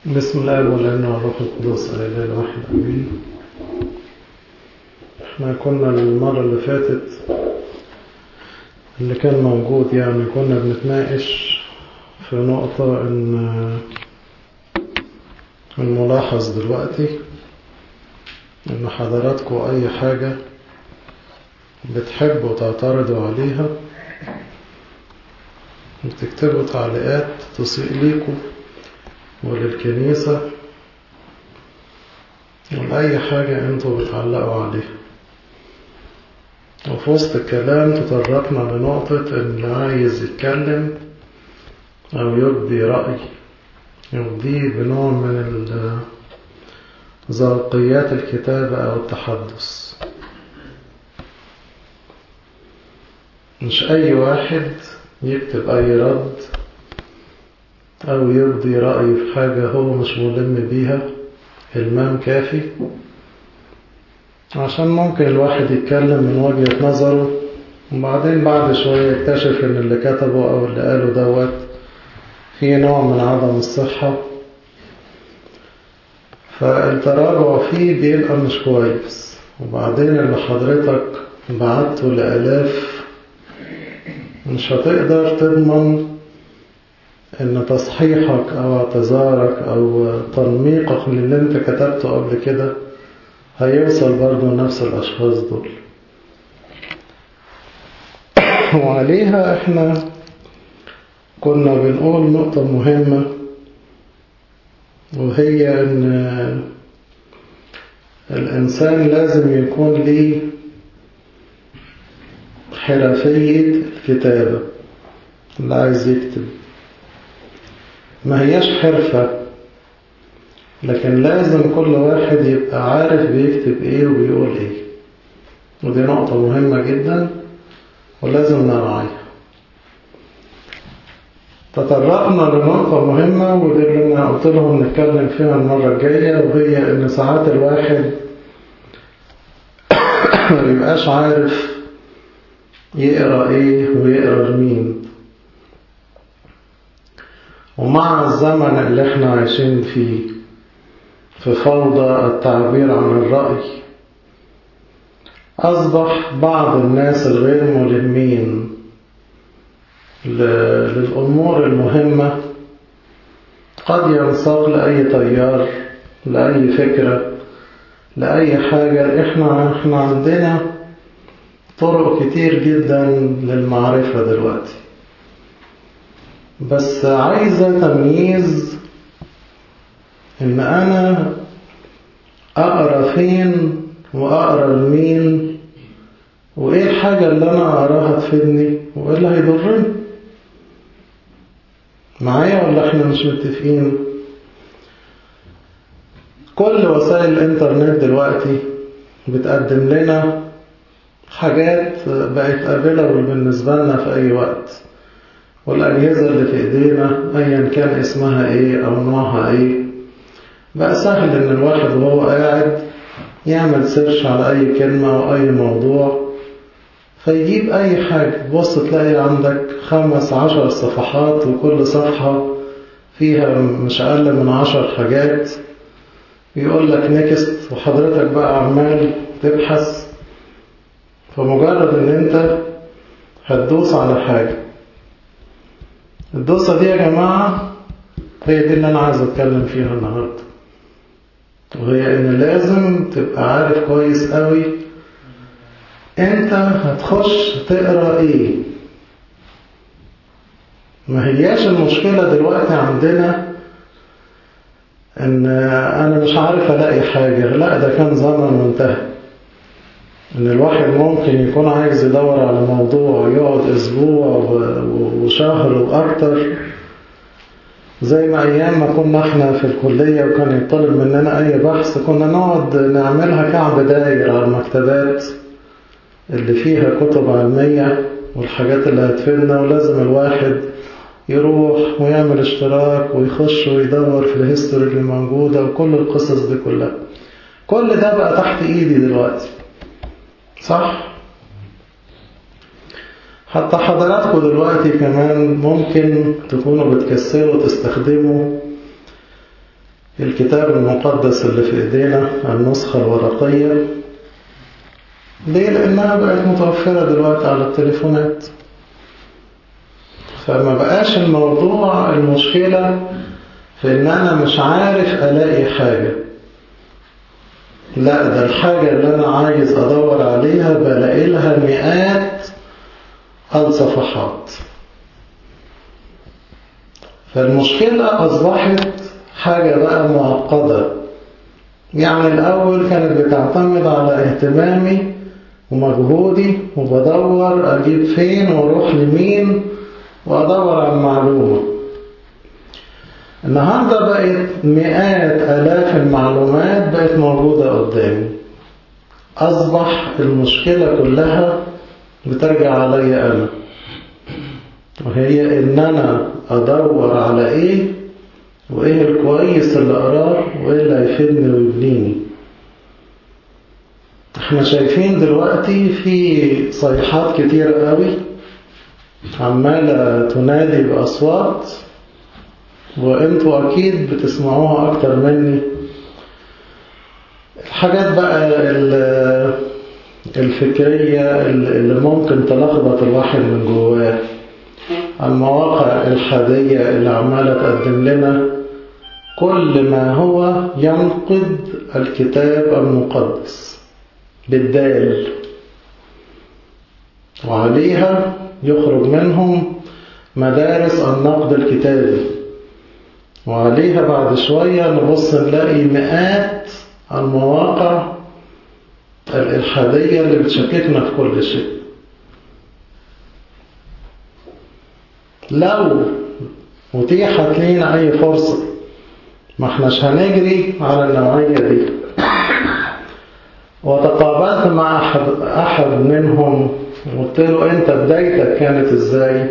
بسم الله والابن والروح القدس الاله الواحد امين احنا كنا المرة اللي فاتت اللي كان موجود يعني كنا بنتناقش في نقطة ان الملاحظ دلوقتي ان حضراتكم اي حاجة بتحبوا تعترضوا عليها بتكتبوا تعليقات تسيء ليكم وللكنيسة ولأي حاجة انتوا بتعلقوا عليها وفي وسط الكلام تطرقنا لنقطة ان اللي عايز يتكلم او يبدي رأي يبديه بنوع من ذوقيات الكتابة او التحدث مش اي واحد يكتب اي رد أو يبدي رأي في حاجة هو مش ملم بيها المام كافي عشان ممكن الواحد يتكلم من وجهة نظره وبعدين بعد شوية يكتشف إن اللي كتبه أو اللي قاله دوت فيه نوع من عدم الصحة فالتراجع فيه بيبقى مش كويس وبعدين اللي حضرتك بعته لآلاف مش هتقدر تضمن ان تصحيحك او اعتذارك او تنميقك للي انت كتبته قبل كده هيوصل برضو لنفس الاشخاص دول وعليها احنا كنا بنقول نقطة مهمة وهي ان الانسان لازم يكون ليه حرفية الكتابة اللي عايز يكتب ما هياش حرفة لكن لازم كل واحد يبقى عارف بيكتب ايه وبيقول ايه ودي نقطة مهمة جدا ولازم نراعيها تطرقنا لنقطة مهمة ودي اللي أنا قلت لهم نتكلم فيها المرة الجاية وهي إن ساعات الواحد ما يبقاش عارف يقرأ إيه ويقرأ لمين ومع الزمن اللي احنا عايشين فيه في فوضى التعبير عن الرأي أصبح بعض الناس الغير ملمين للأمور المهمة قد ينساق لأي تيار لأي فكرة لأي حاجة احنا احنا عندنا طرق كتير جدا للمعرفة دلوقتي بس عايزة تمييز ان انا اقرا فين واقرا لمين وايه الحاجة اللي انا اقراها تفيدني وايه اللي هيضرني معايا ولا احنا مش متفقين كل وسائل الانترنت دلوقتي بتقدم لنا حاجات بقت قابلة بالنسبة لنا في اي وقت والأجهزة اللي في إيدينا أيا كان اسمها إيه أو نوعها إيه بقى سهل إن الواحد وهو قاعد يعمل سيرش على أي كلمة أو أي موضوع فيجيب أي حاجة بص تلاقي عندك خمس عشر صفحات وكل صفحة فيها مش أقل من عشر حاجات يقول لك نيكست وحضرتك بقى عمال تبحث فمجرد إن أنت هتدوس على حاجة الدوسة دي يا جماعة هي دي اللي أنا عايز أتكلم فيها النهاردة وهي إن لازم تبقى عارف كويس قوي أنت هتخش تقرأ إيه ما هياش المشكلة دلوقتي عندنا إن أنا مش عارف ألاقي حاجة لا ده كان زمن وانتهى إن الواحد ممكن يكون عايز يدور على موضوع يقعد أسبوع وشهر وأكتر زي ما أيام ما كنا احنا في الكلية وكان يطلب مننا أي بحث كنا نقعد نعملها كعب داير على المكتبات اللي فيها كتب علمية والحاجات اللي هتفيدنا ولازم الواحد يروح ويعمل اشتراك ويخش ويدور في الهيستوري اللي موجودة وكل القصص دي كلها كل ده بقى تحت ايدي دلوقتي صح حتى حضراتكم دلوقتي كمان ممكن تكونوا بتكسروا تستخدموا الكتاب المقدس اللي في ايدينا النسخة الورقية ليه؟ لأنها بقت متوفرة دلوقتي على التليفونات فما بقاش الموضوع المشكلة في إن أنا مش عارف ألاقي حاجة لا ده الحاجة اللي أنا عايز أدور عليها بلاقي لها مئات الصفحات فالمشكلة أصبحت حاجة بقى معقدة يعني الأول كانت بتعتمد على اهتمامي ومجهودي وبدور أجيب فين وأروح لمين وأدور على المعلومة النهاردة بقت مئات آلاف المعلومات بقت موجودة قدامي أصبح المشكلة كلها بترجع عليا أنا وهي إن أنا أدور على إيه وإيه الكويس اللي أراه وإيه اللي هيفيدني ويبنيني احنا شايفين دلوقتي في صيحات كتيرة قوي عمالة تنادي بأصوات وانتوا أكيد بتسمعوها أكتر مني الحاجات بقى الفكرية اللي ممكن تلخبط الواحد من جواه المواقع الحادية اللي عمالة تقدم لنا كل ما هو ينقض الكتاب المقدس بالدال وعليها يخرج منهم مدارس النقد الكتابي وعليها بعد شوية نبص نلاقي مئات المواقع الإلحادية اللي بتشككنا في كل شيء لو أتيحت لينا أي فرصة ما احناش هنجري على النوعية دي وتقابلت مع أحد, أحد منهم وقلت له أنت بدايتك كانت إزاي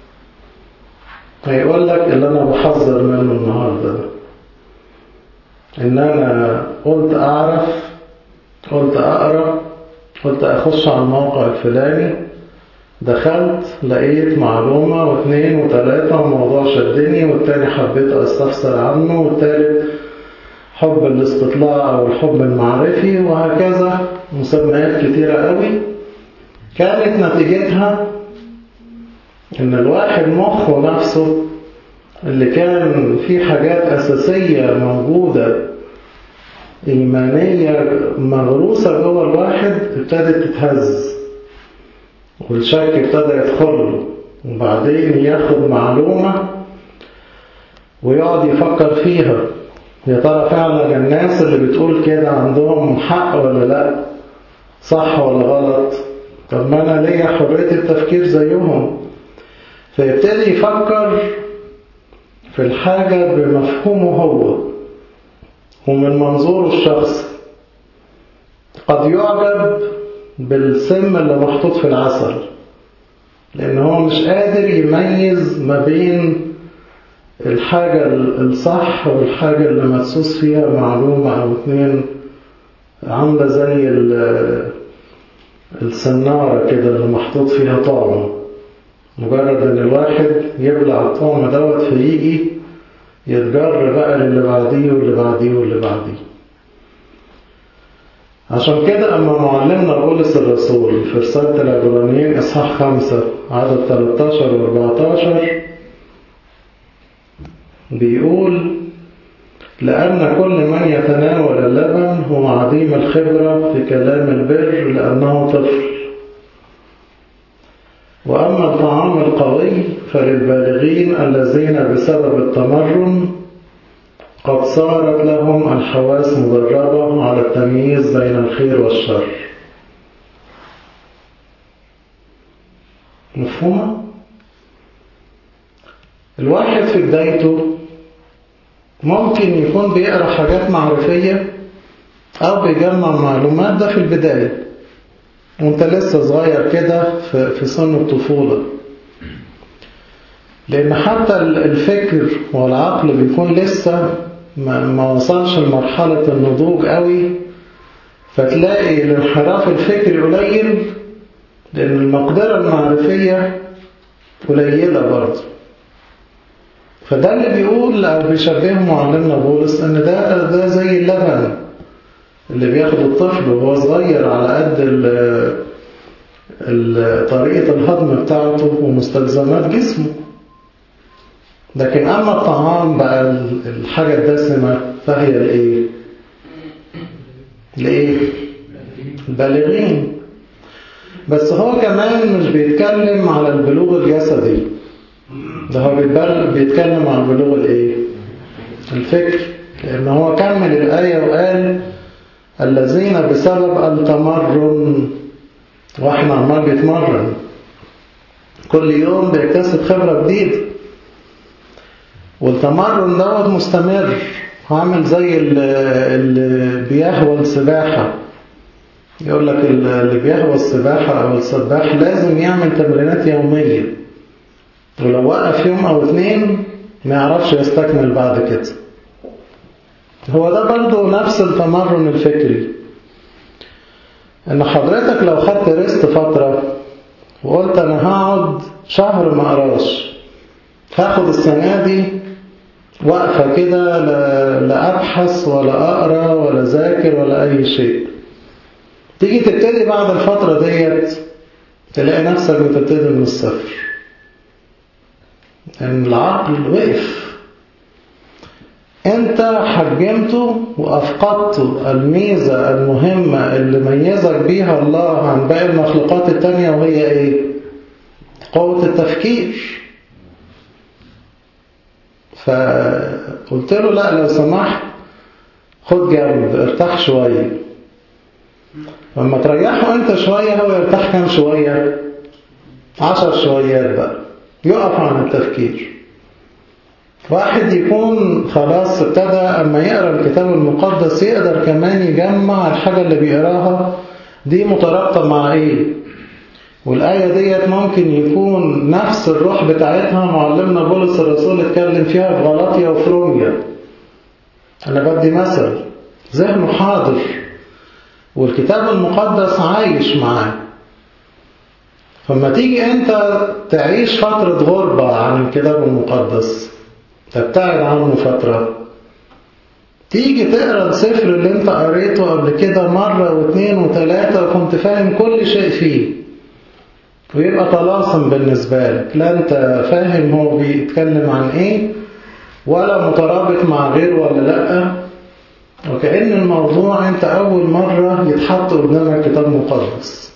هيقول لك اللي أنا بحذر منه النهاردة ده إن أنا قلت أعرف قلت أقرأ قلت أخش على الموقع الفلاني دخلت لقيت معلومة واثنين وثلاثة وموضوع شدني والتاني حبيت أستفسر عنه والتالت حب الاستطلاع أو الحب المعرفي وهكذا مسميات كتيرة قوي كانت نتيجتها إن الواحد مخه نفسه اللي كان فيه حاجات أساسية موجودة إيمانية مغروسة جوه الواحد ابتدت تتهز والشك ابتدى يدخله وبعدين ياخد معلومة ويقعد يفكر فيها يا ترى فعلا الناس اللي بتقول كده عندهم حق ولا لا صح ولا غلط طب ما انا ليا حرية التفكير زيهم فيبتدي يفكر في الحاجة بمفهومه هو ومن منظوره الشخصي قد يعجب بالسم اللي محطوط في العسل لأن هو مش قادر يميز ما بين الحاجة الصح والحاجة اللي مدسوس فيها معلومة أو اتنين عاملة زي السنارة كده اللي محطوط فيها طعم مجرد ان الواحد يبلع الطعم دوت فيجي يتجر بقى للي بعديه واللي بعديه واللي بعديه عشان كده أما معلمنا بولس الرسول في رسالة العبرانيين إصحاح خمسة عدد 13 و 14 بيقول لأن كل من يتناول اللبن هو عديم الخبرة في كلام البر لأنه طفل وأما الطعام القوي فللبالغين الذين بسبب التمرن قد صارت لهم الحواس مدربة على التمييز بين الخير والشر مفهومة؟ الواحد في بدايته ممكن يكون بيقرأ حاجات معرفية أو بيجمع معلومات ده في البداية وانت لسه صغير كده في سن الطفولة لأن حتى الفكر والعقل بيكون لسه ما وصلش لمرحلة النضوج قوي فتلاقي الانحراف الفكري قليل لأن المقدرة المعرفية قليلة برضه فده اللي بيقول أو بيشبهه معلمنا بولس إن ده ده زي اللبن اللي بياخده الطفل وهو صغير على قد طريقة الهضم بتاعته ومستلزمات جسمه لكن أما الطعام بقى الحاجة الدسمة فهي الإيه؟ الإيه؟ البالغين بس هو كمان مش بيتكلم على البلوغ الجسدي ده هو بيتكلم عن البلوغ الإيه؟ الفكر لأن هو كمل الآية وقال الذين بسبب التمرن واحنا عمال بيتمرن كل يوم بيكتسب خبرة جديدة والتمرن دوت مستمر عامل زي اللي بيهوى السباحة يقول لك اللي بيهوى السباحة أو السباح لازم يعمل تمرينات يومية ولو وقف يوم أو اتنين ما يعرفش يستكمل بعد كده هو ده برضه نفس التمرن الفكري ان حضرتك لو خدت ريست فترة وقلت انا هقعد شهر ما اقراش هاخد السنة دي وقفة كده لا ابحث ولا اقرا ولا ذاكر ولا اي شيء تيجي تبتدي بعد الفترة ديت تلاقي نفسك بتبتدي من الصفر ان العقل وقف انت حجمته وافقدته الميزة المهمة اللي ميزك بيها الله عن باقي المخلوقات التانية وهي ايه قوة التفكير فقلت له لا لو سمحت خد جنب ارتاح شوية لما تريحه انت شوية هو يرتاح كام شوية عشر شويات بقى يقف عن التفكير واحد يكون خلاص ابتدى اما يقرأ الكتاب المقدس يقدر كمان يجمع الحاجة اللي بيقراها دي مترابطة مع ايه والآية ديت ممكن يكون نفس الروح بتاعتها معلمنا بولس الرسول اتكلم فيها في غلطية وفي روميا أنا بدي مثل ذهنه حاضر والكتاب المقدس عايش معاه فما تيجي انت تعيش فترة غربة عن الكتاب المقدس تبتعد عنه فترة تيجي تقرا السفر اللي انت قريته قبل كده مرة واثنين وثلاثة وكنت فاهم كل شيء فيه ويبقى طلاسم بالنسبة لك لا انت فاهم هو بيتكلم عن ايه ولا مترابط مع غيره ولا لأ وكأن الموضوع انت اول مرة يتحط قدامك كتاب مقدس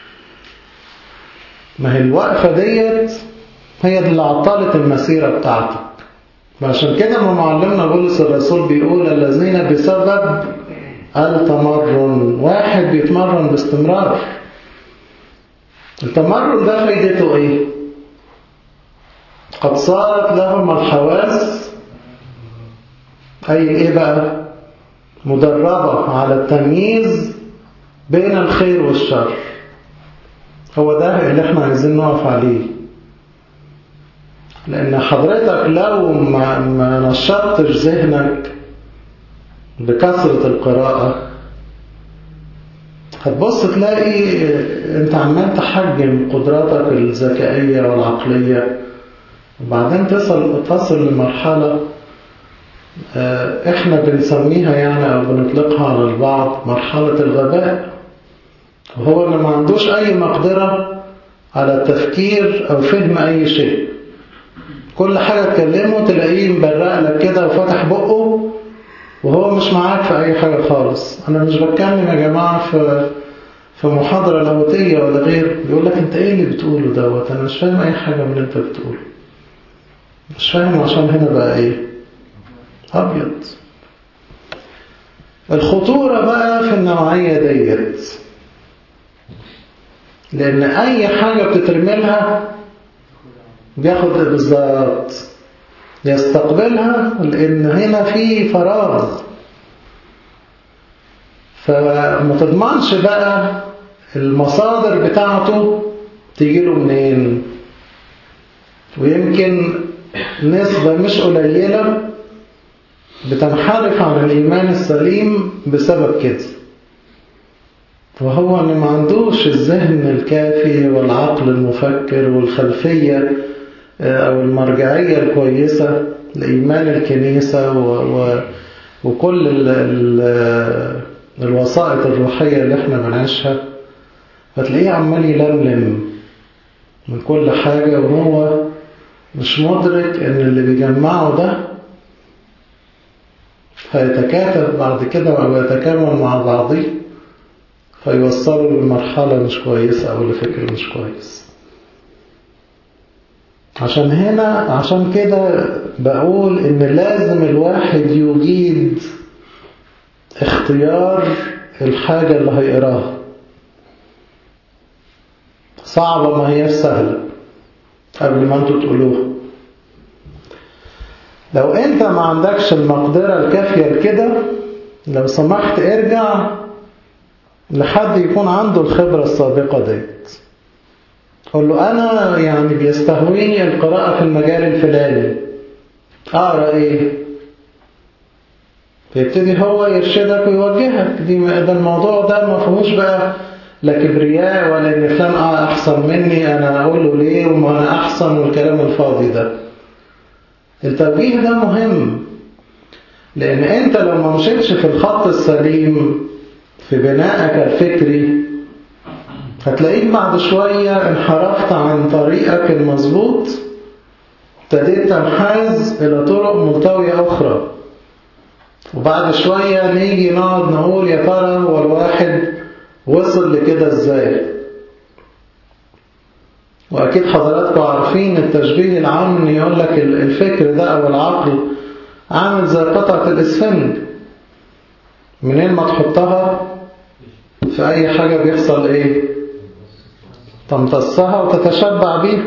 ما هي الوقفة ديت هي اللي عطلت المسيرة بتاعتك وعشان كده ما معلمنا بولس الرسول بيقول الذين بسبب التمرن واحد بيتمرن باستمرار التمرن ده فايدته ايه قد صارت لهم الحواس اي ايه بقى مدربة على التمييز بين الخير والشر هو ده اللي احنا عايزين نقف عليه لأن حضرتك لو ما, ما نشطتش ذهنك بكثرة القراءة هتبص تلاقي انت عمال تحجم قدراتك الذكائية والعقلية وبعدين تصل تصل لمرحلة احنا بنسميها يعني او بنطلقها على البعض مرحلة الغباء وهو اللي ما عندوش اي مقدرة على التفكير او فهم اي شيء كل حاجة تكلمه تلاقيه مبرق لك كده وفتح بقه وهو مش معاك في أي حاجة خالص أنا مش بتكلم يا جماعة في في محاضرة لاهوتية ولا غير بيقول لك أنت إيه اللي بتقوله دوت أنا مش فاهم أي حاجة من اللي أنت بتقوله مش فاهم عشان هنا بقى إيه أبيض الخطورة بقى في النوعية ديت لأن أي حاجة بتترملها بياخد بالظبط يستقبلها لأن هنا في فراغ فما تضمنش بقى المصادر بتاعته تجيله منين ويمكن نسبة مش قليلة بتنحرف عن الإيمان السليم بسبب كده وهو أن ما عندوش الذهن الكافي والعقل المفكر والخلفية أو المرجعية الكويسة لإيمان الكنيسة و... و... وكل ال... ال... الوسائط الروحية اللي احنا بنعيشها فتلاقيه عمال يلملم من كل حاجة وهو مش مدرك ان اللي بيجمعه ده هيتكاتف بعد كده أو يتكامل مع بعضه فيوصلوا لمرحلة مش كويسة أو لفكر مش كويس عشان هنا عشان كده بقول إن لازم الواحد يجيد اختيار الحاجة اللي هيقراها صعبة ما هي سهلة قبل ما انتوا تقولوها لو انت ما عندكش المقدرة الكافية لكده لو سمحت ارجع لحد يكون عنده الخبرة السابقة ديت قول له انا يعني بيستهويني القراءة في المجال الفلاني اقرا ايه فيبتدي هو يرشدك ويوجهك دي ده الموضوع ده ما فيهوش بقى لا كبرياء ولا ان فلان احسن مني انا اقول له ليه وما انا احسن والكلام الفاضي ده التوجيه ده مهم لان انت لو ما مشيتش في الخط السليم في بنائك الفكري هتلاقيك بعد شوية انحرفت عن طريقك المظبوط ابتديت تنحاز إلى طرق ملتوية أخرى وبعد شوية نيجي نقعد نقول يا ترى هو الواحد وصل لكده ازاي وأكيد حضراتكم عارفين التشبيه العام إن يقول لك الفكر ده أو العقل عامل زي قطعة الإسفنج منين ما تحطها في أي حاجة بيحصل إيه تمتصها وتتشبع بيها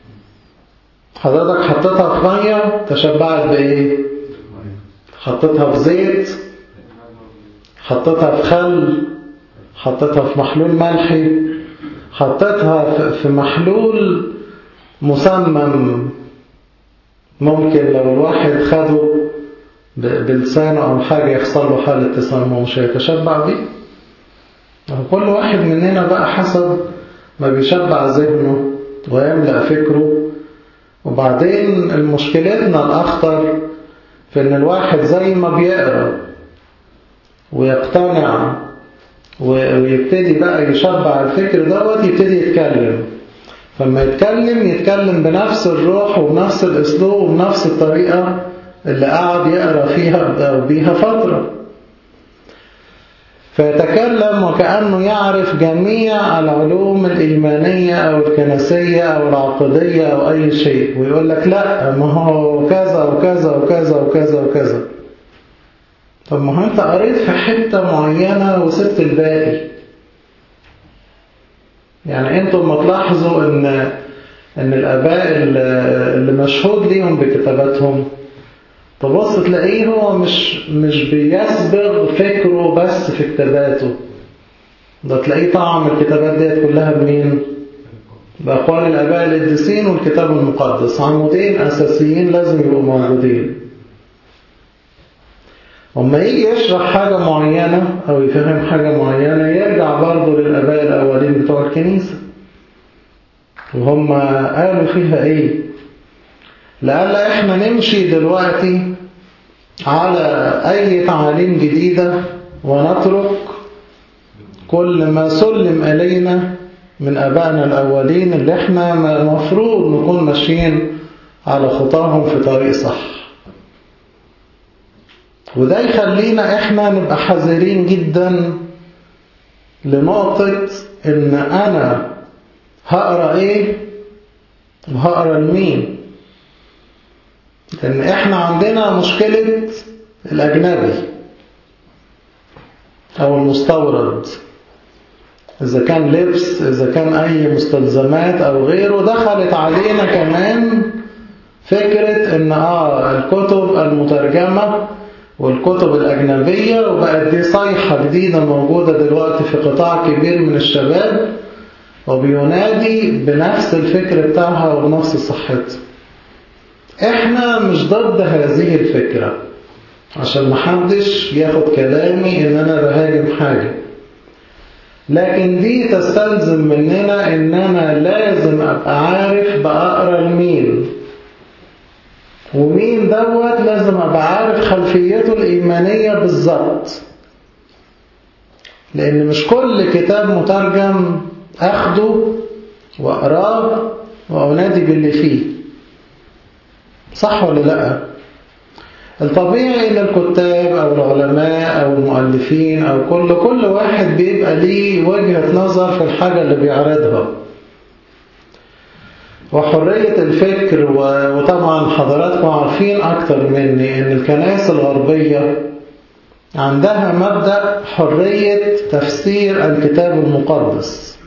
حضرتك حطيتها في مية تشبعت بإيه حطيتها في زيت حطيتها في خل حطيتها في محلول ملحي حطيتها في محلول مسمم ممكن لو الواحد خده بلسانه أو حاجة يحصل له حالة تسمم مش هيتشبع بيه كل واحد مننا بقى حسب ما بيشبع ذهنه ويملأ فكره وبعدين المشكلتنا الأخطر في إن الواحد زي ما بيقرأ ويقتنع ويبتدي بقى يشبع الفكر دوت يبتدي يتكلم فلما يتكلم يتكلم بنفس الروح وبنفس الأسلوب وبنفس الطريقة اللي قعد يقرأ فيها أو بيها فترة فيتكلم وكأنه يعرف جميع العلوم الإيمانية أو الكنسية أو العقدية أو أي شيء ويقول لك لا ما هو كذا وكذا وكذا وكذا وكذا طب ما هو أنت قريت في حتة معينة وسبت الباقي يعني أنتم ما تلاحظوا إن إن الآباء اللي مشهود ليهم بكتاباتهم تبص تلاقيه هو مش مش بيسبغ فكره بس في كتاباته ده تلاقيه طعم الكتابات ديت كلها بمين بأقوال الآباء القديسين والكتاب المقدس عمودين أساسيين لازم يبقوا موجودين وما يجي يشرح حاجة معينة أو يفهم حاجة معينة يرجع برضه للآباء الأولين بتوع الكنيسة وهم قالوا فيها إيه لألا إحنا نمشي دلوقتي على أي تعاليم جديدة ونترك كل ما سلم إلينا من أبائنا الأولين اللي إحنا مفروض نكون ماشيين على خطاهم في طريق صح وده يخلينا إحنا نبقى حذرين جدا لنقطة إن أنا هقرأ إيه وهقرأ لمين لأن إحنا عندنا مشكلة الأجنبي أو المستورد إذا كان لبس إذا كان أي مستلزمات أو غيره دخلت علينا كمان فكرة إن آه الكتب المترجمة والكتب الأجنبية وبقت دي صيحة جديدة موجودة دلوقتي في قطاع كبير من الشباب وبينادي بنفس الفكر بتاعها وبنفس صحتها احنا مش ضد هذه الفكرة عشان محدش ياخد كلامي ان انا بهاجم حاجة لكن دي تستلزم مننا ان انا لازم ابقى عارف بقرا لمين ومين دوت لازم ابقى عارف خلفيته الايمانيه بالظبط لان مش كل كتاب مترجم اخده واقراه وانادي باللي فيه صح ولا لا الطبيعي ان الكتاب او العلماء او المؤلفين او كل كل واحد بيبقى ليه وجهة نظر في الحاجة اللي بيعرضها وحرية الفكر وطبعا حضراتكم عارفين اكتر مني ان الكنائس الغربية عندها مبدأ حرية تفسير الكتاب المقدس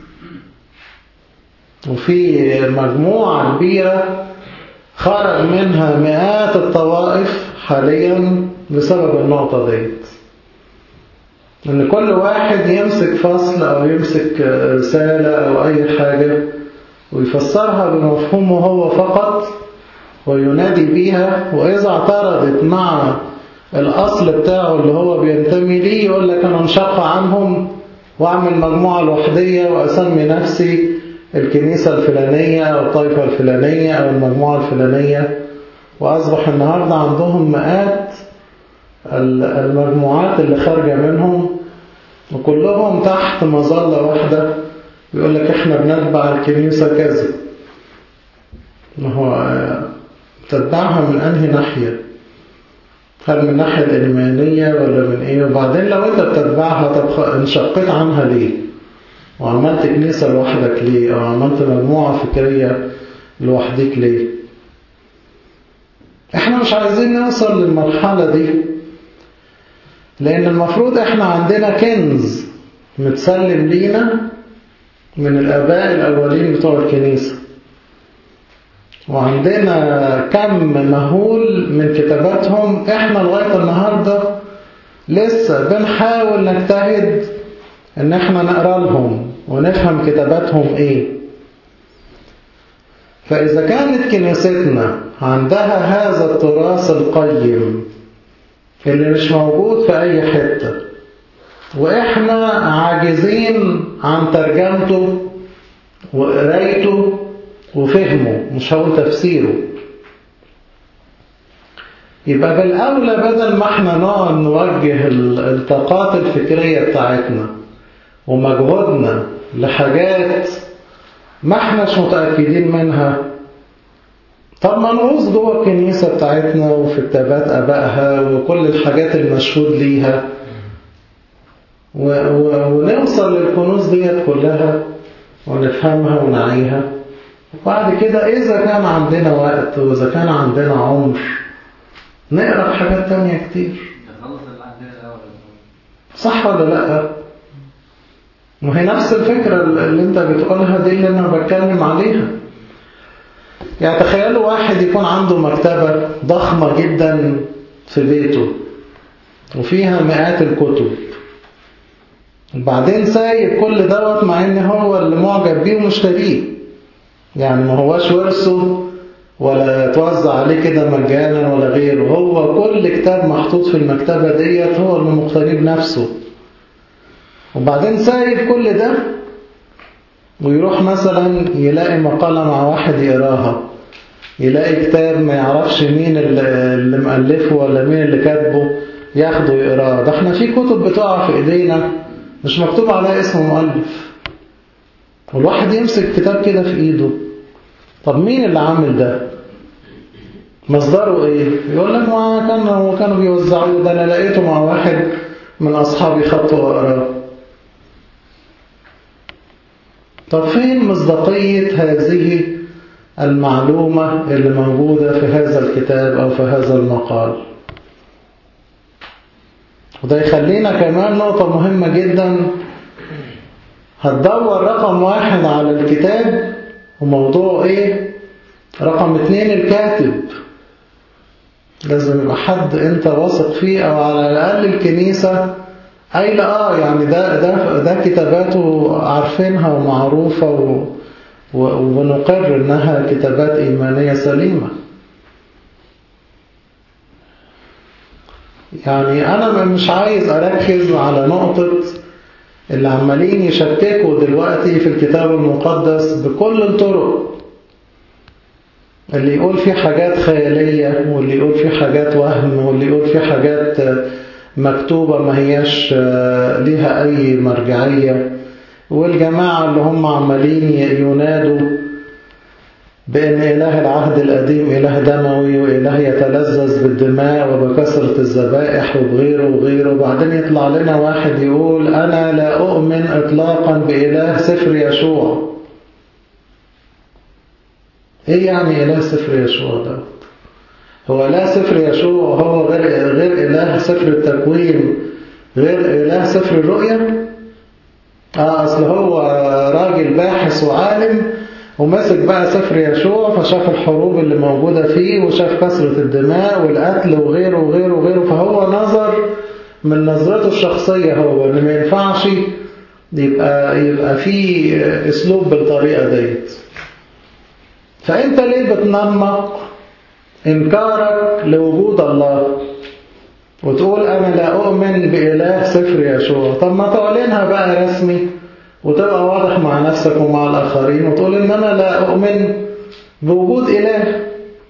وفي مجموعة كبيرة خرج منها مئات الطوائف حاليا بسبب النقطة ديت ان كل واحد يمسك فصل او يمسك رسالة او اي حاجة ويفسرها بمفهومه هو فقط وينادي بيها واذا اعترضت مع الاصل بتاعه اللي هو بينتمي ليه يقول لك انا انشق عنهم واعمل مجموعة لوحدية واسمي نفسي الكنيسة الفلانية أو الطائفة الفلانية أو المجموعة الفلانية وأصبح النهاردة عندهم مئات المجموعات اللي خارجة منهم وكلهم تحت مظلة واحدة بيقول لك احنا بنتبع الكنيسة كذا ما هو تتبعها من أنهي ناحية هل من الناحية الإيمانية ولا من إيه وبعدين لو أنت بتتبعها طب انشقيت عنها ليه وعملت كنيسة لوحدك ليه أو عملت مجموعة فكرية لوحدك ليه احنا مش عايزين نوصل للمرحلة دي لأن المفروض احنا عندنا كنز متسلم لينا من الآباء الأولين بتوع الكنيسة وعندنا كم مهول من كتاباتهم احنا لغاية النهاردة لسه بنحاول نجتهد ان احنا نقرأ لهم ونفهم كتاباتهم ايه فإذا كانت كنيستنا عندها هذا التراث القيم اللي مش موجود في أي حتة وإحنا عاجزين عن ترجمته وقرايته وفهمه مش هقول تفسيره يبقى بالأولى بدل ما احنا نقعد نوجه الطاقات الفكرية بتاعتنا ومجهودنا لحاجات ما احناش متأكدين منها طب ما نغوص جوه الكنيسة بتاعتنا وفي كتابات أبائها وكل الحاجات المشهود ليها و... و... ونوصل للكنوز ديت كلها ونفهمها ونعيها وبعد كده إذا كان عندنا وقت وإذا كان عندنا عمر نقرأ حاجات تانية كتير صح ولا لأ؟ وهي نفس الفكرة اللي انت بتقولها دي اللي انا بتكلم عليها يعني تخيلوا واحد يكون عنده مكتبة ضخمة جدا في بيته وفيها مئات الكتب وبعدين سايب كل دوت مع ان هو اللي معجب بيه ومشتريه يعني ما هواش ورثه ولا توزع عليه كده مجانا ولا غيره هو كل كتاب محطوط في المكتبة ديت هو اللي مقتني بنفسه وبعدين سايب كل ده ويروح مثلا يلاقي مقالة مع واحد يقراها يلاقي كتاب ما يعرفش مين اللي مؤلفه ولا مين اللي كاتبه ياخده يقراه ده احنا في كتب بتقع في ايدينا مش مكتوب عليها اسم مؤلف والواحد يمسك كتاب كده في ايده طب مين اللي عامل ده مصدره ايه يقول لك ما كانوا كانوا بيوزعوه ده انا لقيته مع واحد من اصحابي خطه وقراه طب فين مصداقية هذه المعلومة اللي موجودة في هذا الكتاب أو في هذا المقال وده يخلينا كمان نقطة مهمة جدا هتدور رقم واحد على الكتاب وموضوعه ايه رقم اتنين الكاتب لازم يبقى حد انت واثق فيه او على الاقل الكنيسة اي لا اه يعني ده ده ده كتاباته عارفينها ومعروفة و ونقر انها كتابات ايمانية سليمة يعني انا مش عايز اركز على نقطة اللي عمالين يشككوا دلوقتي في الكتاب المقدس بكل الطرق اللي يقول فيه حاجات خيالية واللي يقول فيه حاجات وهم واللي يقول فيه حاجات مكتوبة ما هياش ليها أي مرجعية والجماعة اللي هم عمالين ينادوا بأن إله العهد القديم إله دموي وإله يتلذذ بالدماء وبكثرة الذبائح وبغيره وغيره وبعدين يطلع لنا واحد يقول أنا لا أؤمن إطلاقا بإله سفر يشوع إيه يعني إله سفر يشوع ده؟ هو لا سفر يشوع هو غير غير إله سفر التكوين غير إله سفر الرؤيا آه أصل هو راجل باحث وعالم وماسك بقى سفر يشوع فشاف الحروب اللي موجودة فيه وشاف كثرة الدماء والقتل وغيره وغيره وغيره فهو نظر من نظرته الشخصية هو إن ما ينفعش يبقى يبقى في أسلوب بالطريقة ديت فأنت ليه بتنمق إنكارك لوجود الله وتقول أنا لا أؤمن بإله سفر يشوع طب ما تعلنها بقى رسمي وتبقى واضح مع نفسك ومع الآخرين وتقول إن أنا لا أؤمن بوجود إله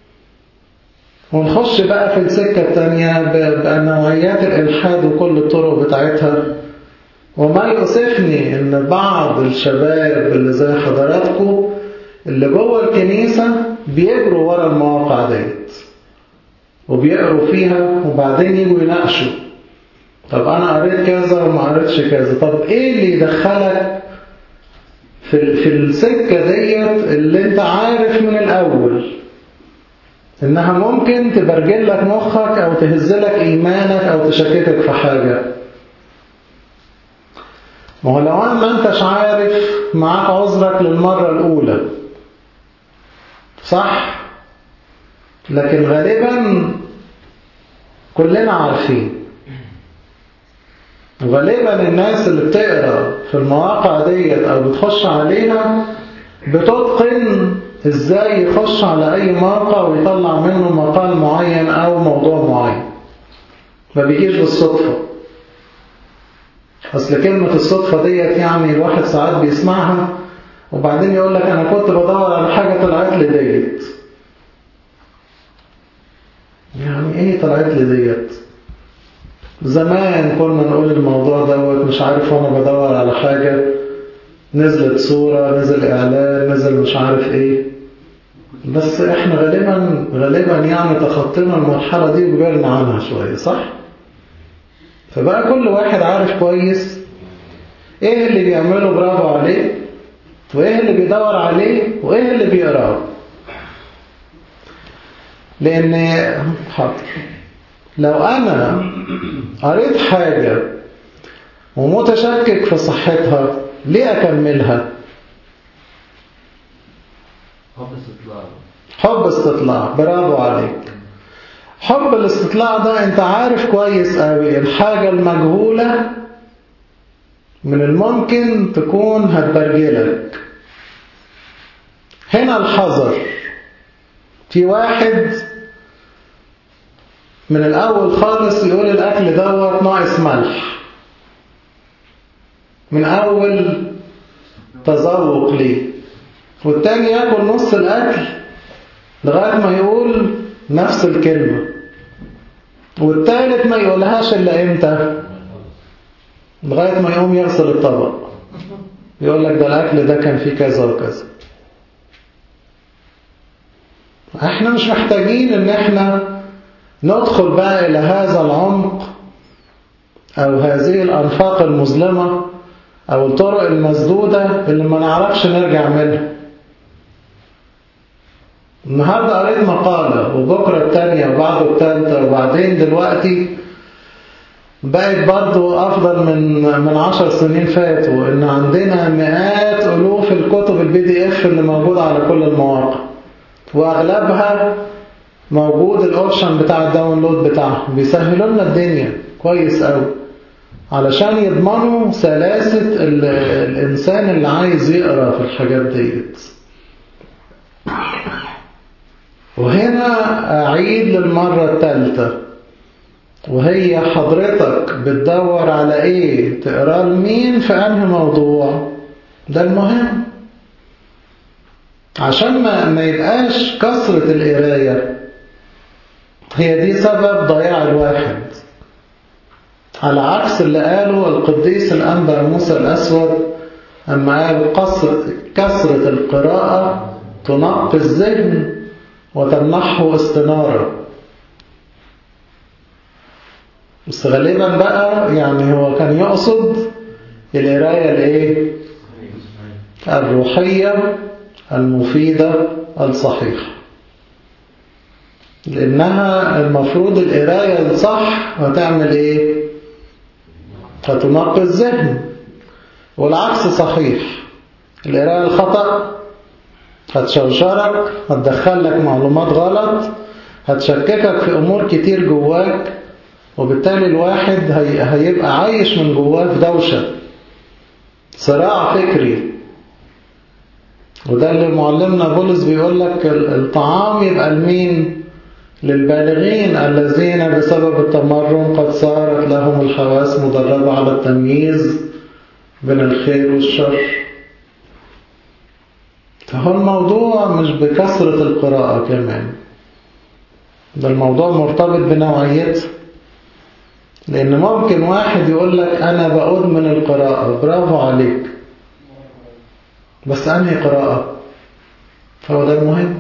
ونخش بقى في السكة التانية بنوعيات الإلحاد وكل الطرق بتاعتها وما يؤسفني إن بعض الشباب اللي زي حضراتكم اللي جوه الكنيسة بيجروا ورا المواقع ديت وبيقروا فيها وبعدين يجوا يناقشوا طب أنا قريت كذا وما قريتش كذا طب إيه اللي يدخلك في في السكة ديت اللي أنت عارف من الأول إنها ممكن تبرجل لك مخك أو تهزلك إيمانك أو تشككك في حاجة ما هو لو ما أنتش عارف معاك عذرك للمرة الأولى صح لكن غالبا كلنا عارفين وغالبا الناس اللي بتقرا في المواقع ديت او بتخش عليها بتتقن ازاي يخش على اي موقع ويطلع منه مقال معين او موضوع معين ما بيجيش بالصدفة اصل كلمة الصدفة ديت يعني الواحد ساعات بيسمعها وبعدين يقول لك انا كنت بدور على حاجة طلعت لي ديت يعني ايه طلعت لي ديت زمان كنا نقول الموضوع دوت مش عارف وانا بدور على حاجة نزلت صورة نزل اعلان نزل مش عارف ايه بس احنا غالبا غالبا يعني تخطينا المرحلة دي وكبرنا عنها شوية صح فبقى كل واحد عارف كويس ايه اللي بيعمله برافو عليه وايه اللي بيدور عليه وايه اللي بيقراه لان حاضر لو انا قريت حاجة ومتشكك في صحتها ليه اكملها حب استطلاع حب استطلاع برافو عليك حب الاستطلاع ده انت عارف كويس قوي الحاجة المجهولة من الممكن تكون هتبرجلك هنا الحذر في واحد من الأول خالص يقول الأكل دوت ناقص ملح من أول تذوق ليه والتاني ياكل نص الأكل لغاية ما يقول نفس الكلمة والتالت ما يقولهاش إلا إمتى لغاية ما يقوم يغسل الطبق يقول لك ده الأكل ده كان فيه كذا وكذا احنا مش محتاجين ان احنا ندخل بقى الى هذا العمق او هذه الانفاق المظلمة او الطرق المسدودة اللي ما نعرفش نرجع منها النهاردة قريت مقالة وبكرة التانية وبعده التالتة وبعدين دلوقتي بقت برضو أفضل من من عشر سنين فاتوا إن عندنا مئات ألوف الكتب البي دي إف اللي موجودة على كل المواقع وأغلبها موجود الأوبشن بتاع الداونلود بتاعهم بيسهلوا لنا الدنيا كويس قوي علشان يضمنوا سلاسة الإنسان اللي عايز يقرأ في الحاجات ديت وهنا أعيد للمرة الثالثة وهي حضرتك بتدور على ايه تقرا لمين في انهي موضوع ده المهم عشان ما, ما يبقاش كثرة القراية هي دي سبب ضياع الواحد على عكس اللي قاله القديس الأنبا موسى الأسود أما قال قصر كثرة القراءة تنقي الذهن وتمنحه استنارة بس غالبا بقى يعني هو كان يقصد القراية الايه الروحية المفيدة الصحيحة لأنها المفروض القراية الصح هتعمل ايه هتنقي الذهن والعكس صحيح القراية الخطأ هتشوشرك هتدخلك معلومات غلط هتشككك في أمور كتير جواك وبالتالي الواحد هي... هيبقى عايش من جواه في دوشة صراع فكري وده اللي معلمنا بولس بيقول لك الطعام يبقى لمين للبالغين الذين بسبب التمرن قد صارت لهم الحواس مدربة على التمييز بين الخير والشر فهو الموضوع مش بكثرة القراءة كمان ده الموضوع مرتبط بنوعيته لأن ممكن واحد يقول لك أنا بأدمن القراءة برافو عليك بس أنهي قراءة فهو ده المهم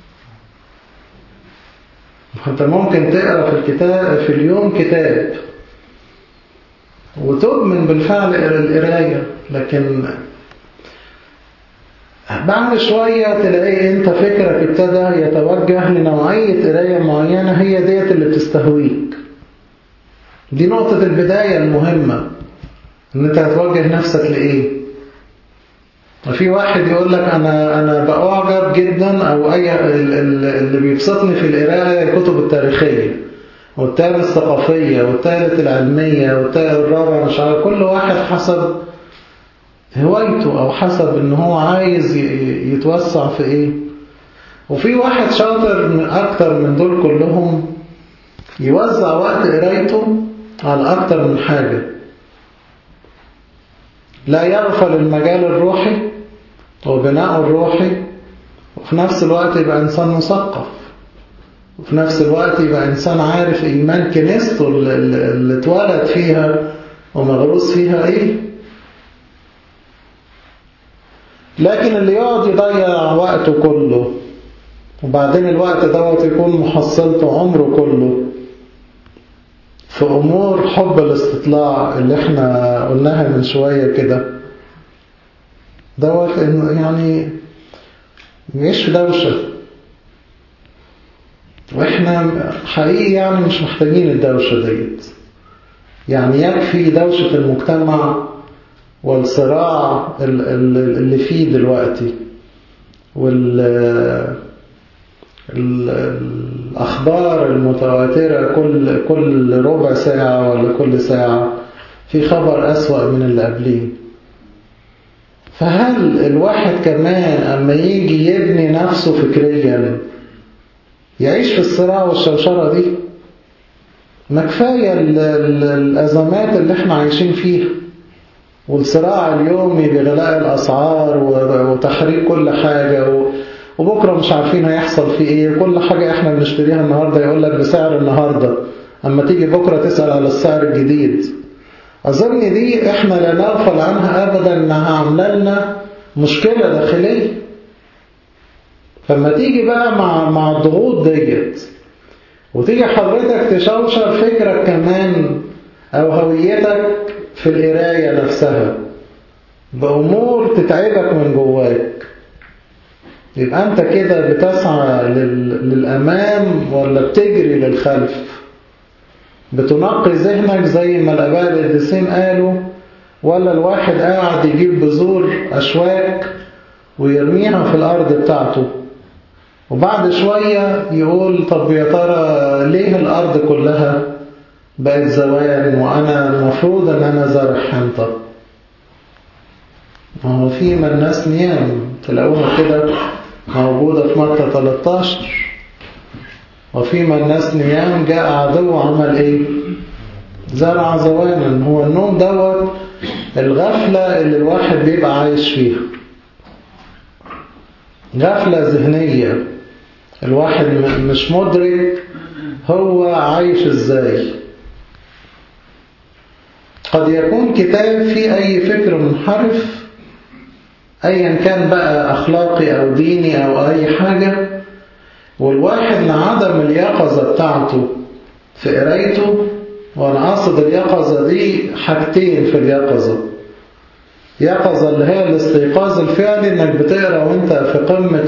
أنت ممكن تقرأ في الكتاب في اليوم كتاب وتؤمن بالفعل القراية لكن بعد شوية تلاقي انت فكرك ابتدى يتوجه لنوعية قراية معينة هي ديت اللي بتستهويك دي نقطة البداية المهمة ان انت هتوجه نفسك لإيه وفي واحد يقول لك أنا أنا بأعجب جدا أو أي اللي بيبسطني في القراءة الكتب التاريخية والتالت الثقافية والتالت العلمية والتالت الرابع مش عارف كل واحد حسب هوايته أو حسب إن هو عايز يتوسع في إيه وفي واحد شاطر من أكتر من دول كلهم يوزع وقت قرايته على أكتر من حاجة لا يغفل المجال الروحي وبناء الروحي وفي نفس الوقت يبقى إنسان مثقف وفي نفس الوقت يبقى إنسان عارف إيمان كنيسته اللي اتولد فيها ومغروس فيها إيه لكن اللي يقعد يضيع وقته كله وبعدين الوقت دوت يكون محصلته عمره كله في أمور حب الاستطلاع اللي احنا قلناها من شوية كده دوت يعني مش في دوشة واحنا حقيقي يعني مش محتاجين الدوشة ديت يعني يكفي دوشة المجتمع والصراع اللي فيه دلوقتي وال الأخبار المتواترة كل كل ربع ساعة ولا كل ساعة في خبر أسوأ من اللي قبليه فهل الواحد كمان أما يجي يبني نفسه فكريا يعيش في الصراع والشوشرة دي ما كفاية الأزمات اللي احنا عايشين فيها والصراع اليومي بغلاء الأسعار وتحريك كل حاجة وبكرة مش عارفين هيحصل فيه ايه كل حاجة احنا بنشتريها النهاردة يقول لك بسعر النهاردة اما تيجي بكرة تسأل على السعر الجديد أظن دي احنا لا نغفل عنها أبدا انها عاملة لنا مشكلة داخلية فما تيجي بقى مع مع الضغوط ديت وتيجي حضرتك تشوشر فكرك كمان أو هويتك في القراية نفسها بأمور تتعبك من جواك يبقى أنت كده بتسعى للأمام ولا بتجري للخلف بتنقي ذهنك زي ما الآباء القديسين قالوا ولا الواحد قاعد يجيب بذور أشواك ويرميها في الأرض بتاعته وبعد شوية يقول طب يا ترى ليه الأرض كلها بقت زوال وأنا المفروض أن أنا زارع حنطة ما هو في من الناس نيام تلاقوها كده موجودة في متى 13 وفي من الناس نيام جاء عدو عمل ايه زرع زوانا هو النوم دوت الغفلة اللي الواحد بيبقى عايش فيها غفلة ذهنية الواحد مش مدرك هو عايش ازاي قد يكون كتاب فيه أي فكر منحرف أيا كان بقى أخلاقي أو ديني أو أي حاجة والواحد لعدم اليقظة بتاعته في قرايته وأنا أقصد اليقظة دي حاجتين في اليقظة يقظة اللي هي الاستيقاظ الفعلي إنك بتقرأ وأنت في قمة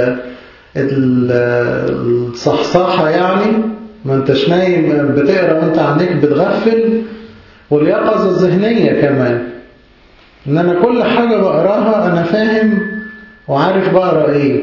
الصحصحة يعني ما انتش نايم بتقرأ وأنت عينيك بتغفل واليقظة الذهنية كمان إن أنا كل حاجة بقراها أنا فاهم وعارف بقرأ إيه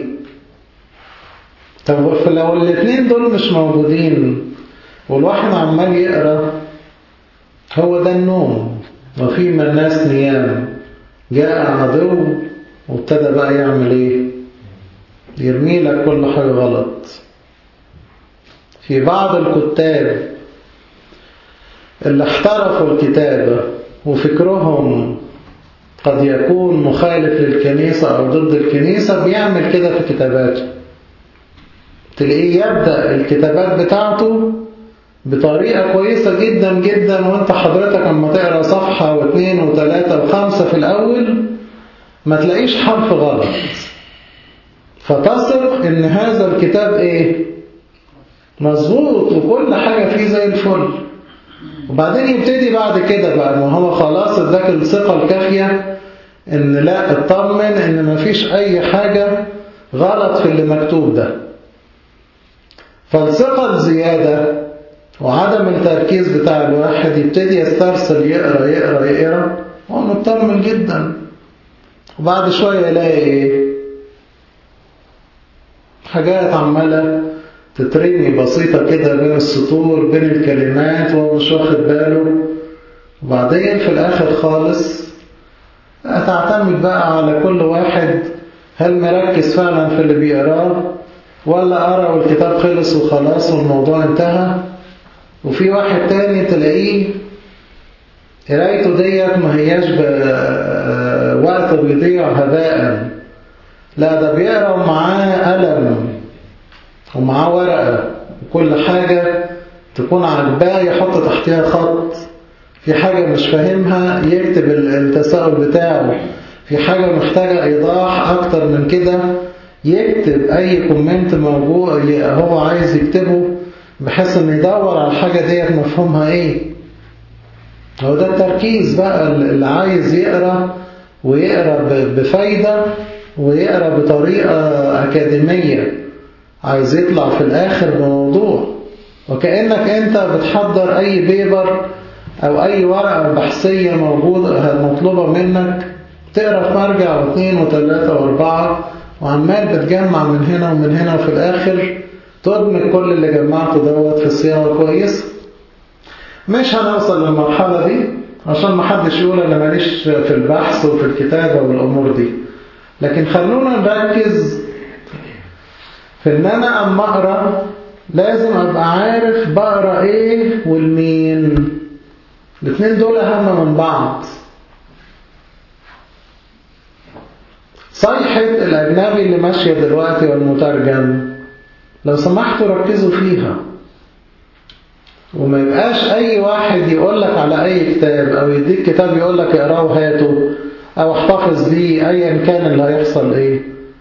طب لو الاثنين دول مش موجودين والواحد عمال يقرأ هو ده النوم وفي من الناس نيام جاء عدو وابتدى بقى يعمل ايه يرمي لك كل حاجة غلط في بعض الكتاب اللي احترفوا الكتابة وفكرهم قد يكون مخالف للكنيسة أو ضد الكنيسة بيعمل كده في كتاباته تلاقيه يبدأ الكتابات بتاعته بطريقة كويسة جدا جدا وانت حضرتك اما تقرأ صفحة واثنين وثلاثة وخمسة في الأول ما تلاقيش حرف غلط فتثق ان هذا الكتاب ايه مظبوط وكل حاجة فيه زي الفل وبعدين يبتدي بعد كده بقى ما هو خلاص اداك الثقة الكافية ان لا اطمن ان مفيش اي حاجة غلط في اللي مكتوب ده فالثقة الزيادة وعدم التركيز بتاع الواحد يبتدي يسترسل يقرأ يقرأ يقرأ هو مطمن جدا وبعد شوية يلاقي ايه حاجات عمالة تترمي بسيطة كده بين السطور بين الكلمات وهو مش واخد باله وبعدين في الآخر خالص هتعتمد بقى على كل واحد هل مركز فعلا في اللي بيقراه ولا قرأ والكتاب خلص وخلاص والموضوع انتهى وفي واحد تاني تلاقيه قرايته ديت ما هياش وقت بيضيع هباء لا ده بيقرا ومعاه قلم ومعاه ورقة وكل حاجة تكون عجباه يحط تحتها خط في حاجة مش فاهمها يكتب التساؤل بتاعه في حاجة محتاجة إيضاح أكتر من كده يكتب أي كومنت موجود هو عايز يكتبه بحيث إنه يدور على الحاجة ديت مفهومها إيه هو ده التركيز بقى اللي عايز يقرأ ويقرأ بفايدة ويقرأ بطريقة أكاديمية عايز يطلع في الآخر بموضوع وكأنك أنت بتحضر أي بيبر أو أي ورقة بحثية موجودة مطلوبة منك تقرأ في مرجع واثنين وثلاثة واربعة وعمال بتجمع من هنا ومن هنا وفي الآخر تدمج كل اللي جمعته دوت في صياغة كويسة مش هنوصل للمرحلة دي عشان ما حدش يقول أنا ماليش في البحث وفي الكتابة والأمور دي لكن خلونا نركز في ان انا اما اقرا لازم ابقى عارف بقرا ايه والمين الاثنين دول اهم من بعض صيحة الأجنبي اللي ماشية دلوقتي والمترجم لو سمحتوا ركزوا فيها وما يبقاش أي واحد يقول لك على أي كتاب أو يديك كتاب يقول لك اقراه وهاته أو احتفظ بيه أيا كان اللي هيحصل إيه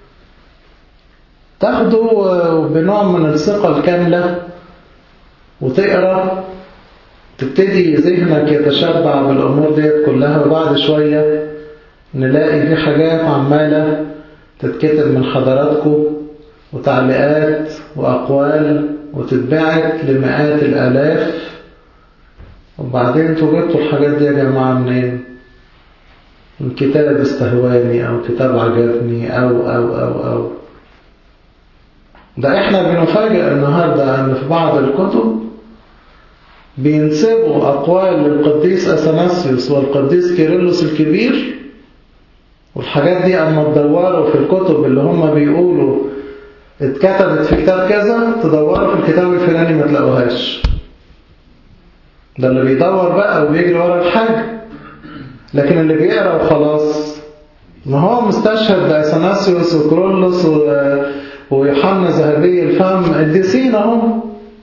تاخده بنوع من الثقة الكاملة وتقرأ تبتدي ذهنك يتشبع بالأمور ديت كلها وبعد شوية نلاقي في حاجات عمالة تتكتب من حضراتكم وتعليقات وأقوال وتتبعت لمئات الآلاف وبعدين انتوا جبتوا الحاجات دي يا جماعة منين؟ من كتاب استهواني أو كتاب عجبني أو أو أو أو ده احنا بنفاجئ النهاردة ان في بعض الكتب بينسبوا أقوال للقديس أثناسيوس والقديس كيرلس الكبير والحاجات دي أما تدوروا في الكتب اللي هم بيقولوا اتكتبت في كتاب كذا تدوروا في الكتاب الفلاني ما تلاقوهاش ده اللي بيدور بقى وبيجري ورا الحاجة لكن اللي بيقرأ وخلاص ما هو مستشهد بأثناسيوس وكرولوس و... ويوحنا ذهبي الفم قديسين اهم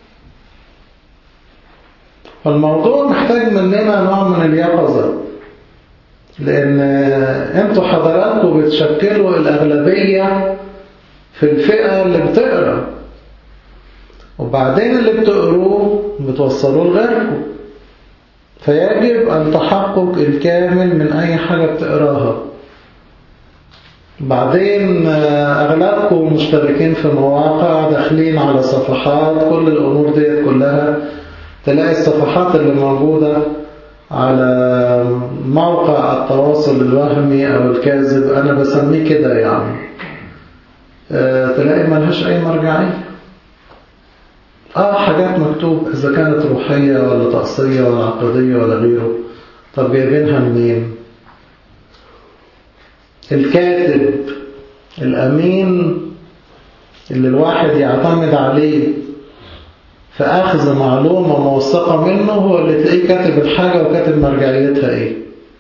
فالموضوع محتاج مننا نوع من اليقظة لأن انتوا حضراتكم بتشكلوا الأغلبية في الفئة اللي بتقرأ وبعدين اللي بتقروه بتوصلوه لغيركم فيجب التحقق الكامل من أي حاجة بتقراها بعدين أغلبكم مشتركين في مواقع داخلين على صفحات كل الأمور ديت كلها تلاقي الصفحات اللي موجودة على موقع التواصل الوهمي أو الكاذب أنا بسميه كده يعني تلاقي ملهاش أي مرجعية آه حاجات مكتوب إذا كانت روحية ولا طقسية ولا عقدية ولا غيره طب جايبينها منين الكاتب الأمين اللي الواحد يعتمد عليه في أخذ معلومة موثقة منه هو اللي تلاقيه كاتب الحاجة وكاتب مرجعيتها إيه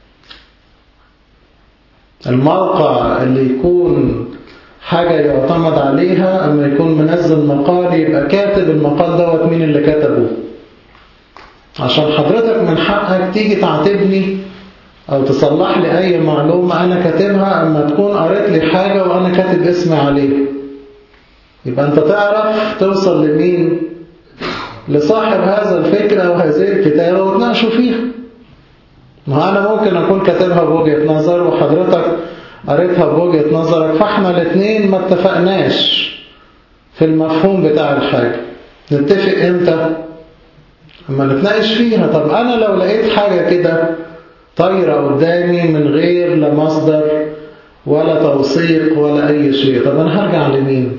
الموقع اللي يكون حاجة يعتمد عليها أما يكون منزل مقال يبقى كاتب المقال دوت مين اللي كتبه عشان حضرتك من حقك تيجي تعاتبني أو تصلح لي أي معلومة أنا كاتبها أما تكون قريت لي حاجة وأنا كاتب اسمي عليها يبقى أنت تعرف توصل لمين لصاحب هذا الفكرة أو هذه الكتابة وتناقشوا فيها ما أنا ممكن أكون كاتبها بوجهة نظر وحضرتك قريتها بوجهة نظرك فاحنا الاثنين ما اتفقناش في المفهوم بتاع الحاجة نتفق امتى اما نتناقش فيها طب انا لو لقيت حاجة كده طايرة قدامي من غير لا مصدر ولا توثيق ولا اي شيء طب انا هرجع لمين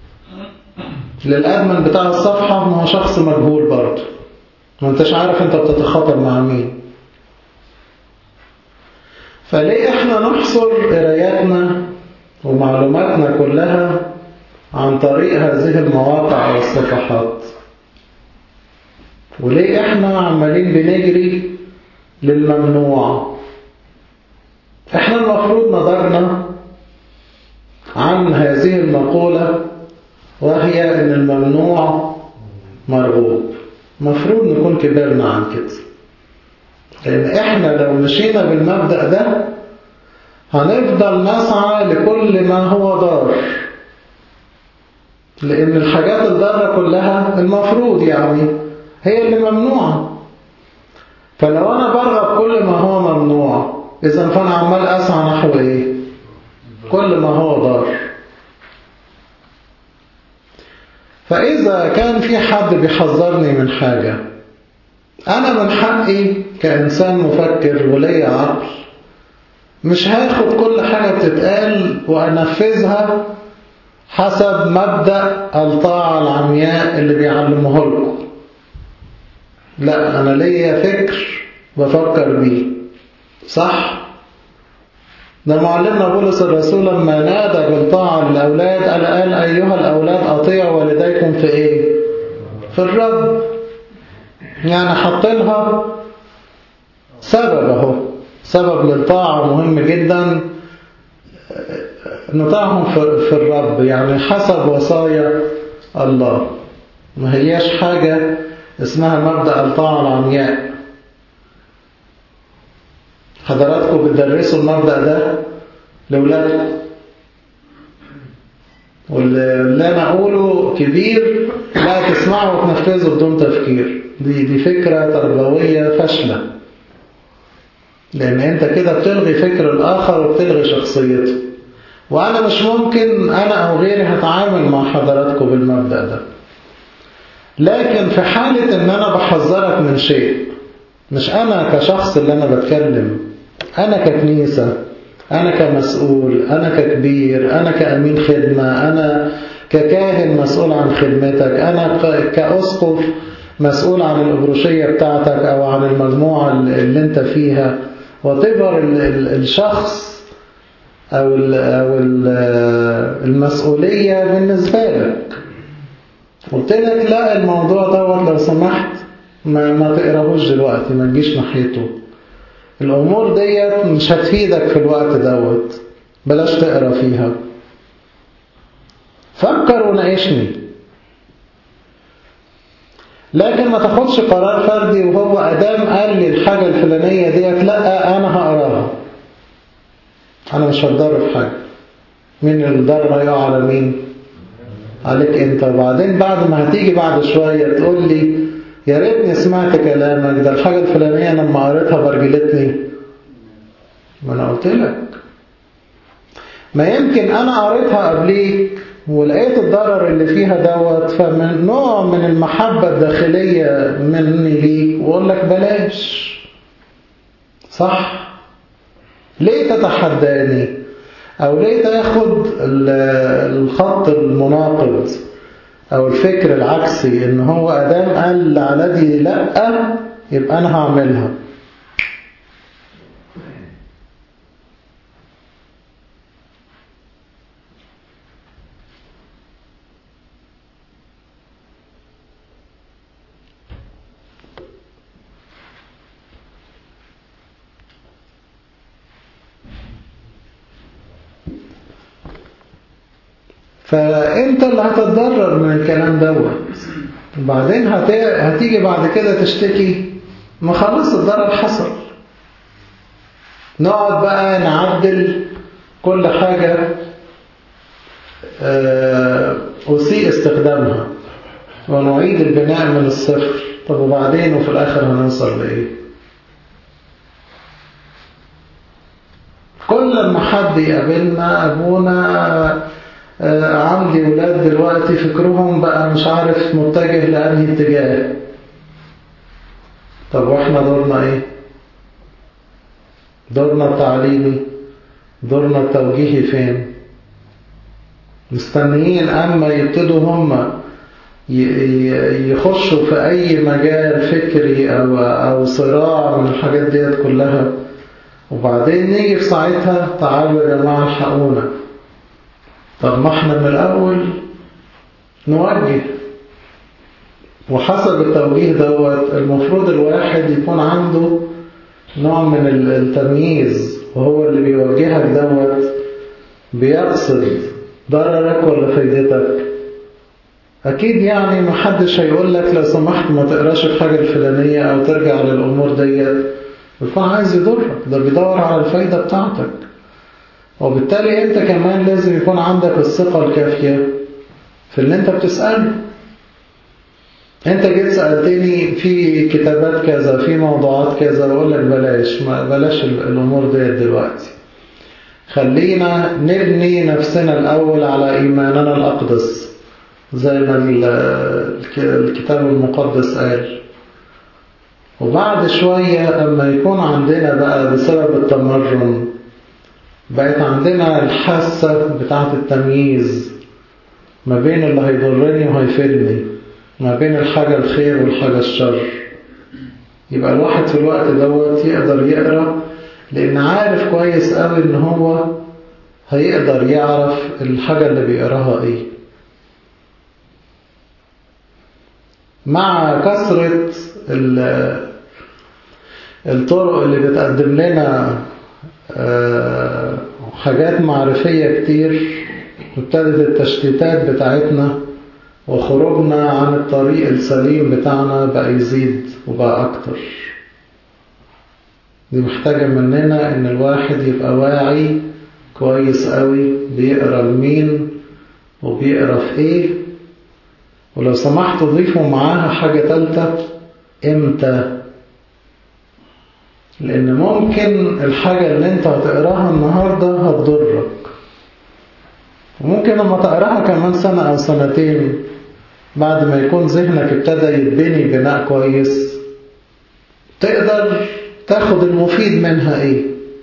للادمن بتاع الصفحة ما هو شخص مجهول برضه ما انتش عارف انت بتتخاطب مع مين فليه احنا نحصر قراياتنا ومعلوماتنا كلها عن طريق هذه المواقع او الصفحات وليه احنا عمالين بنجري للممنوع احنا المفروض نظرنا عن هذه المقولة وهي ان الممنوع مرغوب مفروض نكون كبرنا عن كده لأن إحنا لو مشينا بالمبدأ ده هنفضل نسعى لكل ما هو ضار لأن الحاجات الضارة كلها المفروض يعني هي اللي ممنوعة فلو أنا برغب كل ما هو ممنوع إذا فأنا عمال أسعى نحو إيه كل ما هو ضار فإذا كان في حد بيحذرني من حاجة أنا من حقي كإنسان مفكر ولي عقل مش هاخد كل حاجة بتتقال وأنفذها حسب مبدأ الطاعة العمياء اللي بيعلموه لكم لا أنا ليا فكر بفكر بيه صح؟ ده معلمنا بولس الرسول لما نادى بالطاعة للأولاد قال, قال أيها الأولاد أطيعوا والديكم في إيه؟ في الرب يعني حط لها سبب اهو سبب للطاعة مهم جدا نطاعهم في الرب يعني حسب وصايا الله ما هياش حاجة اسمها مبدأ الطاعة العمياء حضراتكم بتدرسوا المبدأ ده لأولادكم واللي أنا أقوله كبير لا تسمعه وتنفذه بدون تفكير دي, دي فكرة تربوية فاشلة لأن أنت كده بتلغي فكر الآخر وبتلغي شخصيته وأنا مش ممكن أنا أو غيري هتعامل مع حضراتكم بالمبدأ ده لكن في حالة أن أنا بحذرك من شيء مش أنا كشخص اللي أنا بتكلم أنا ككنيسة أنا كمسؤول أنا ككبير أنا كأمين خدمة أنا ككاهن مسؤول عن خدمتك أنا كأسقف مسؤول عن الأبروشية بتاعتك أو عن المجموعة اللي انت فيها وتبر الشخص أو أو المسؤولية بالنسبة لك قلت لك لا الموضوع دوت لو سمحت ما, ما تقراهوش دلوقتي ما تجيش ناحيته الأمور ديت مش هتفيدك في الوقت دوت بلاش تقرا فيها فكر وناقشني لكن ما تاخدش قرار فردي وهو أدام قال لي الحاجة الفلانية ديت لا أنا هقراها أنا مش هتضر في حاجة مين الضرر هيقع على مين عليك انت وبعدين بعد ما هتيجي بعد شوية تقول لي يا ريتني سمعت كلامك ده الحاجة الفلانية لما قريتها برجلتني ما انا قلت لك ما يمكن انا قريتها قبليك ولقيت الضرر اللي فيها دوت فمن نوع من المحبة الداخلية مني ليك واقول لك بلاش صح ليه تتحداني او ليه تاخد الخط المناقض او الفكر العكسي ان هو ادام قال على دي لا يبقى انا هعملها فانت اللي هتتضرر من الكلام دوت وبعدين هت... هتيجي بعد كده تشتكي ما خلاص الضرر حصل نقعد بقى نعدل كل حاجة أسيء استخدامها ونعيد البناء من الصفر طب وبعدين وفي الآخر هنوصل لإيه كل ما حد يقابلنا أبونا عندي ولاد دلوقتي فكرهم بقى مش عارف متجه لأنهي اتجاه طب واحنا دورنا ايه دورنا التعليمي دورنا التوجيهي فين مستنيين اما يبتدوا هم يخشوا في اي مجال فكري او او صراع من الحاجات ديت كلها وبعدين نيجي في ساعتها تعالوا يا جماعه الحقونا طب ما احنا من الأول نوجه وحسب التوجيه دوت المفروض الواحد يكون عنده نوع من التمييز وهو اللي بيوجهك دوت بيقصد ضررك ولا فايدتك أكيد يعني محدش هيقول لك لو سمحت ما تقراش الحاجة الفلانية أو ترجع للأمور ديت بيكون عايز يضرك ده بيدور على الفايدة بتاعتك وبالتالي انت كمان لازم يكون عندك الثقة الكافية في اللي انت بتسأله انت جيت سألتني في كتابات كذا في موضوعات كذا بقول لك بلاش ما بلاش الامور ديت دلوقتي خلينا نبني نفسنا الاول على ايماننا الاقدس زي ما الكتاب المقدس قال وبعد شوية اما يكون عندنا بقى بسبب التمرن بقت عندنا الحاسة بتاعة التمييز ما بين اللي هيضرني وهيفيدني ما بين الحاجة الخير والحاجة الشر يبقى الواحد في الوقت دوت يقدر يقرأ لأن عارف كويس قوي إن هو هيقدر يعرف الحاجة اللي بيقراها إيه مع كثرة الطرق اللي بتقدم لنا حاجات معرفية كتير وابتدت التشتيتات بتاعتنا وخروجنا عن الطريق السليم بتاعنا بقى يزيد وبقى أكتر دي محتاجة مننا إن الواحد يبقى واعي كويس قوي بيقرأ لمين وبيقرأ في إيه ولو سمحت ضيفوا معاها حاجة تالتة إمتى لأن ممكن الحاجة اللي أنت هتقراها النهاردة هتضرك وممكن لما تقراها كمان سنة أو سنتين بعد ما يكون ذهنك ابتدى يتبني بناء كويس تقدر تاخد المفيد منها ايه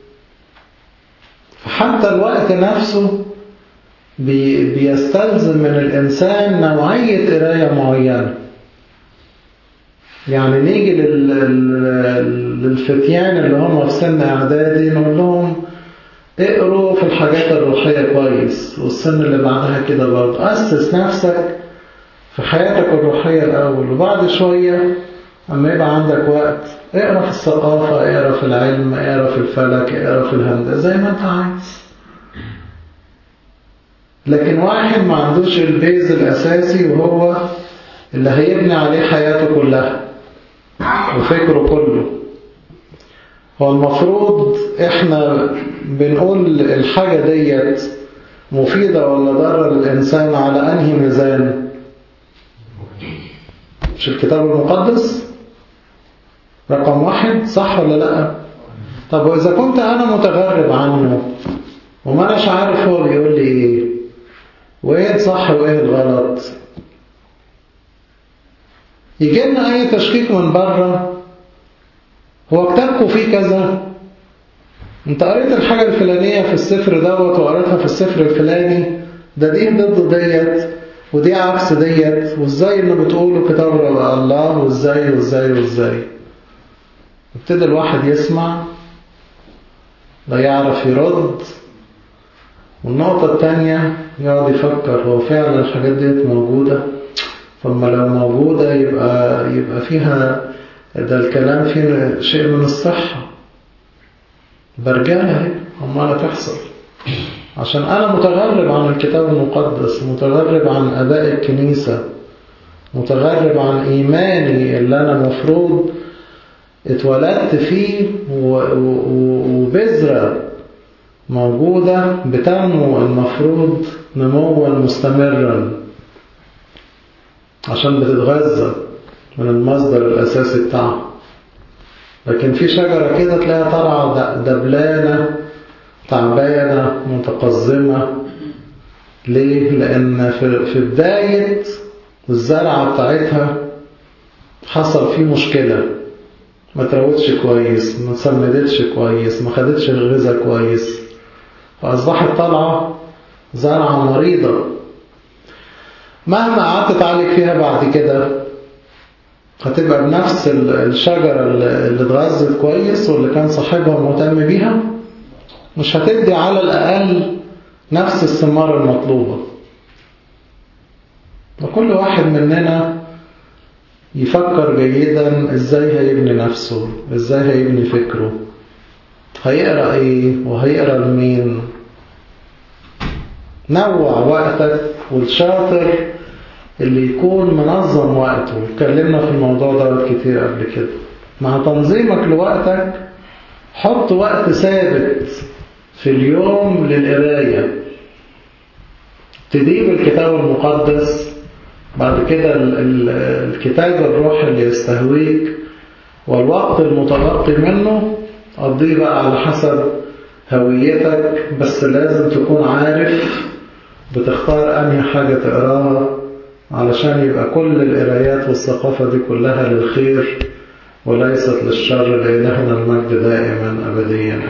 فحتى الوقت نفسه بي بيستلزم من الإنسان نوعية قراية معينة يعني نيجي للفتيان اللي هم في سن إعدادي نقول لهم اقروا في الحاجات الروحية كويس والسن اللي بعدها كده برضه أسس نفسك في حياتك الروحية الأول وبعد شوية أما يبقى عندك وقت اقرأ في الثقافة اقرأ في العلم اقرأ في الفلك اقرأ في الهندسة زي ما انت عايز لكن واحد ما عندوش البيز الأساسي وهو اللي هيبني عليه حياته كلها وفكره كله هو المفروض احنا بنقول الحاجة ديت مفيدة ولا ضارة للإنسان على أنهي ميزان مش الكتاب المقدس رقم واحد صح ولا لا طب وإذا كنت أنا متغرب عنه وما أناش عارف هو بيقول لي إيه وإيه الصح وإيه الغلط يجي لنا أي تشكيك من بره هو كتابكم فيه كذا انت قريت الحاجة الفلانية في السفر دوت وقريتها في السفر الفلاني ده دي ضد ديت ودي عكس ديت وازاي انه بتقولوا كتاب الله وازاي وازاي وازاي ابتدى الواحد يسمع لا يعرف يرد والنقطة التانية يقعد يفكر هو فعلا الحاجات ديت موجودة فما لو موجودة يبقى يبقى فيها ده الكلام فيه شيء من الصحة برجعها اهي عمالة تحصل عشان أنا متغرب عن الكتاب المقدس متغرب عن أداء الكنيسة متغرب عن إيماني اللي أنا مفروض اتولدت فيه وبذرة موجودة بتنمو المفروض نموا مستمرا عشان بتتغذى من المصدر الأساسي بتاعها لكن في شجرة كده تلاقيها طالعة دبلانة تعبانة متقزمة ليه؟ لأن في بداية الزرعة بتاعتها حصل فيه مشكلة ما تروتش كويس ما تسمدتش كويس ما خدتش الغذاء كويس فأصبحت طالعة زرعة مريضة مهما قعدت تعالج فيها بعد كده هتبقى بنفس الشجرة اللي اتغذت كويس واللي كان صاحبها مهتم بيها مش هتدي على الأقل نفس الثمار المطلوبة وكل واحد مننا يفكر جيدا ازاي هيبني نفسه ازاي هيبني فكره هيقرأ ايه وهيقرأ لمين نوع وقتك والشاطر اللي يكون منظم وقته اتكلمنا في الموضوع ده كتير قبل كده مع تنظيمك لوقتك حط وقت ثابت في اليوم للقراية تديب الكتاب المقدس بعد كده الكتاب الروح اللي يستهويك والوقت المتبقي منه قضيه بقى على حسب هويتك بس لازم تكون عارف بتختار أنهي حاجة تقراها علشان يبقى كل القرايات والثقافة دي كلها للخير وليست للشر لإلهنا المجد دائما أبديا